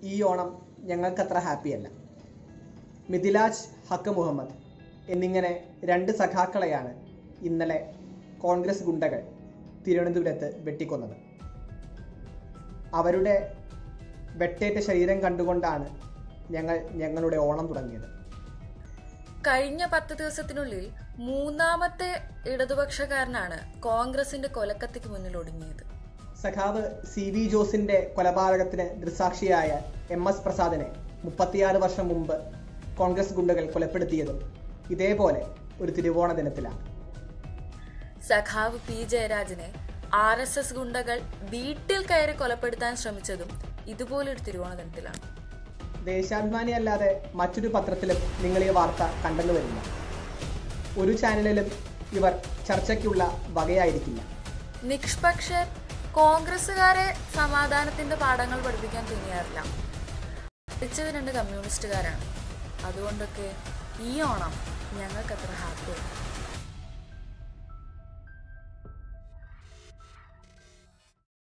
ഈ ഓണം ഞങ്ങൾക്കത്ര ഹാപ്പിയല്ല മിഥിലാജ് ഹക്ക് മുഹമ്മദ് എന്നിങ്ങനെ രണ്ട് സഖാക്കളെയാണ് ഇന്നലെ കോൺഗ്രസ് ഗുണ്ടകൾ തിരുവനന്തപുരത്ത് വെട്ടിക്കൊന്നത് അവരുടെ വെട്ടേറ്റ ശരീരം കണ്ടുകൊണ്ടാണ് ഞങ്ങൾ ഞങ്ങളുടെ ഓണം തുടങ്ങിയത് കഴിഞ്ഞ പത്ത് ദിവസത്തിനുള്ളിൽ മൂന്നാമത്തെ ഇടതുപക്ഷക്കാരനാണ് കോൺഗ്രസിന്റെ കൊലക്കത്തിക്ക് മുന്നിൽ ഒടുങ്ങിയത് സഖാവ് സി വി ജോസിന്റെ കൊലപാതകത്തിന് ദൃസാക്ഷിയായ എം എസ് പ്രസാദിനെ മുപ്പത്തിയാറ് വർഷം മുമ്പ് കോൺഗ്രസ് ഗുണ്ടകൾ കൊലപ്പെടുത്തിയതും ഇതേപോലെ ഒരു തിരുവോണ ദിനത്തിലാണ് സഖാവ് പി ജയരാജനെ ആർ എസ് എസ് ഗുണ്ടകൾ വീട്ടിൽ കയറി കൊലപ്പെടുത്താൻ ശ്രമിച്ചതും ഇതുപോലൊരു തിരുവോണ ദിനത്തിലാണ് ദേശാഭിമാനി അല്ലാതെ മറ്റൊരു പത്രത്തിലും നിങ്ങൾ ഈ വാർത്ത കണ്ടെന്നു വരില്ല ഒരു ചാനലിലും ഇവർ ചർച്ചയ്ക്കുള്ള വകയായിരിക്കില്ല നിഷ്പക്ഷർ കോൺഗ്രസ്സുകാരെ സമാധാനത്തിന്റെ പാഠങ്ങൾ പഠിപ്പിക്കാൻ തുനിയാറില്ല പഠിച്ചത് രണ്ട് കമ്മ്യൂണിസ്റ്റുകാരാണ് അതുകൊണ്ടൊക്കെ ഈ ഓണം ഞങ്ങൾക്കത്ര ഹാപ്പിയാണ്